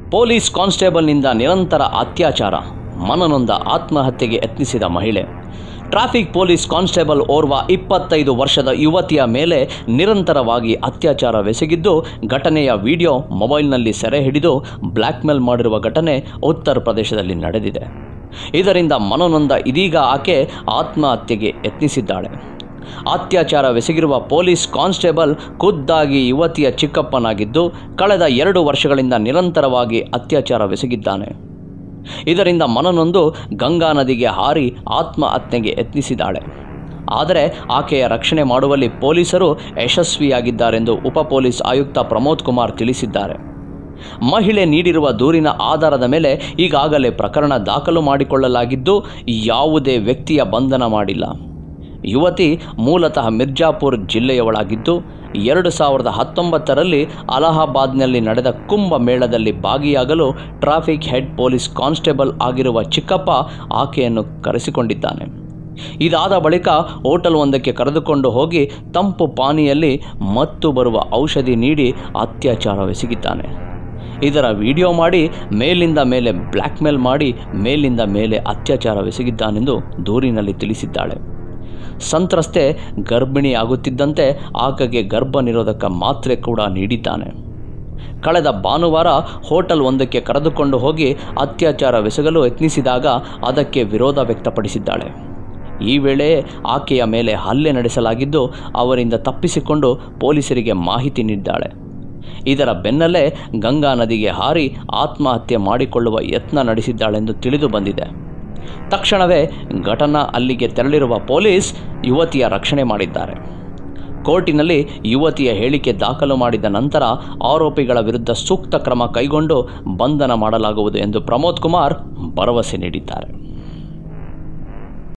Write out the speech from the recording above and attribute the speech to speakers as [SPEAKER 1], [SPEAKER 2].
[SPEAKER 1] police ಕಾನ್ಸ್ಟೇಬಲ್ನಿಂದ ನಿರಂತರ ಅತ್ಯಾಚಾರ ಮನನೊಂದ ಆತ್ಮಹತ್ಯೆಗೆ ಯತ್ನಿಸಿದ ಮಹಿಳೆ ಟ್ರಾಫಿಕ್ ಪೊಲೀಸ್ ಕಾನ್ಸ್ಟೇಬಲ್ ಓರ್ವ ಇಪ್ಪತ್ತೈದು ವರ್ಷದ ಯುವತಿಯ ಮೇಲೆ ನಿರಂತರವಾಗಿ ಅತ್ಯಾಚಾರವೆಸಗಿದ್ದು ಘಟನೆಯ ವಿಡಿಯೋ ಮೊಬೈಲ್ನಲ್ಲಿ ಸೆರೆ ಹಿಡಿದು ಬ್ಲ್ಯಾಕ್ಮೇಲ್ ಮಾಡಿರುವ ಘಟನೆ ಉತ್ತರ ಪ್ರದೇಶದಲ್ಲಿ ನಡೆದಿದೆ ಇದರಿಂದ ಮನನೊಂದ ಇದೀಗ ಆಕೆ ಆತ್ಮಹತ್ಯೆಗೆ ಯತ್ನಿಸಿದ್ದಾಳೆ ಅತ್ಯಾಚಾರವೆಸಗಿರುವ ಪೊಲೀಸ್ ಕಾನ್ಸ್ಟೇಬಲ್ ಖುದ್ದಾಗಿ ಯುವತಿಯ ಚಿಕ್ಕಪ್ಪನಾಗಿದ್ದು ಕಳೆದ ಎರಡು ವರ್ಷಗಳಿಂದ ನಿರಂತರವಾಗಿ ಅತ್ಯಾಚಾರವೆಸಗಿದ್ದಾನೆ ಇದರಿಂದ ಮನನೊಂದು ಗಂಗಾ ನದಿಗೆ ಹಾರಿ ಆತ್ಮಹತ್ಯೆಗೆ ಯತ್ನಿಸಿದ್ದಾಳೆ ಆದರೆ ಆಕೆಯ ರಕ್ಷಣೆ ಮಾಡುವಲ್ಲಿ ಪೊಲೀಸರು ಯಶಸ್ವಿಯಾಗಿದ್ದಾರೆಂದು ಉಪ ಪೊಲೀಸ್ ಆಯುಕ್ತ ಪ್ರಮೋದ್ ಕುಮಾರ್ ತಿಳಿಸಿದ್ದಾರೆ ಮಹಿಳೆ ನೀಡಿರುವ ದೂರಿನ ಆಧಾರದ ಮೇಲೆ ಈಗಾಗಲೇ ಪ್ರಕರಣ ದಾಖಲು ಮಾಡಿಕೊಳ್ಳಲಾಗಿದ್ದು ಯಾವುದೇ ವ್ಯಕ್ತಿಯ ಬಂಧನ ಮಾಡಿಲ್ಲ ಯುವತಿ ಮೂಲತಃ ಮಿರ್ಜಾಪುರ್ ಜಿಲ್ಲೆಯವಳಾಗಿದ್ದು ಎರಡು ಸಾವಿರದ ಹತ್ತೊಂಬತ್ತರಲ್ಲಿ ಅಲಹಾಬಾದ್ನಲ್ಲಿ ನಡೆದ ಕುಂಭ ಮೇಳದಲ್ಲಿ ಭಾಗಿಯಾಗಲು ಟ್ರಾಫಿಕ್ ಹೆಡ್ ಪೊಲೀಸ್ ಕಾನ್ಸ್ಟೇಬಲ್ ಆಗಿರುವ ಚಿಕ್ಕಪ್ಪ ಆಕೆಯನ್ನು ಕರೆಸಿಕೊಂಡಿದ್ದಾನೆ ಇದಾದ ಬಳಿಕ ಹೋಟೆಲ್ ಒಂದಕ್ಕೆ ಕರೆದುಕೊಂಡು ಹೋಗಿ ತಂಪು ಪಾನಿಯಲ್ಲಿ ಮತ್ತು ಬರುವ ಔಷಧಿ ನೀಡಿ ಅತ್ಯಾಚಾರವೆಸಗಿದ್ದಾನೆ ಇದರ ವಿಡಿಯೋ ಮಾಡಿ ಮೇಲಿಂದ ಮೇಲೆ ಬ್ಲ್ಯಾಕ್ಮೇಲ್ ಮಾಡಿ ಮೇಲಿಂದ ಮೇಲೆ ಅತ್ಯಾಚಾರವೆಸಗಿದ್ದಾನೆಂದು ದೂರಿನಲ್ಲಿ ತಿಳಿಸಿದ್ದಾಳೆ ಸಂತ್ರಸ್ತೆ ಗರ್ಭಿಣಿಯಾಗುತ್ತಿದ್ದಂತೆ ಆಕೆಗೆ ಗರ್ಭ ನಿರೋಧಕ ಮಾತ್ರೆ ಕೂಡ ನೀಡಿದ್ದಾನೆ ಕಳೆದ ಭಾನುವಾರ ಹೋಟೆಲ್ ಒಂದಕ್ಕೆ ಕರೆದುಕೊಂಡು ಹೋಗಿ ಅತ್ಯಾಚಾರವೆಸಗಲು ಯತ್ನಿಸಿದಾಗ ಅದಕ್ಕೆ ವಿರೋಧ ವ್ಯಕ್ತಪಡಿಸಿದ್ದಾಳೆ ಈ ವೇಳೆ ಆಕೆಯ ಮೇಲೆ ಹಲ್ಲೆ ನಡೆಸಲಾಗಿದ್ದು ಅವರಿಂದ ತಪ್ಪಿಸಿಕೊಂಡು ಪೊಲೀಸರಿಗೆ ಮಾಹಿತಿ ನೀಡಿದ್ದಾಳೆ ಇದರ ಬೆನ್ನಲ್ಲೇ ಗಂಗಾ ನದಿಗೆ ಹಾರಿ ಆತ್ಮಹತ್ಯೆ ಮಾಡಿಕೊಳ್ಳುವ ಯತ್ನ ನಡೆಸಿದ್ದಾಳೆಂದು ತಿಳಿದು ಬಂದಿದೆ ತಕ್ಷಣವೇ ಘಟನಾ ಅಲ್ಲಿಗೆ ತೆರಳಿರುವ ಪೊಲೀಸ್ ಯುವತಿಯ ರಕ್ಷಣೆ ಮಾಡಿದ್ದಾರೆ ಕೋರ್ಟಿನಲ್ಲಿ ಯುವತಿಯ ಹೇಳಿಕೆ ದಾಖಲು ಮಾಡಿದ ನಂತರ ಆರೋಪಿಗಳ ವಿರುದ್ಧ ಸೂಕ್ತ ಕ್ರಮ ಕೈಗೊಂಡು ಬಂಧನ ಮಾಡಲಾಗುವುದು ಎಂದು ಪ್ರಮೋದ್ ಕುಮಾರ್ ಭರವಸೆ ನೀಡಿದ್ದಾರೆ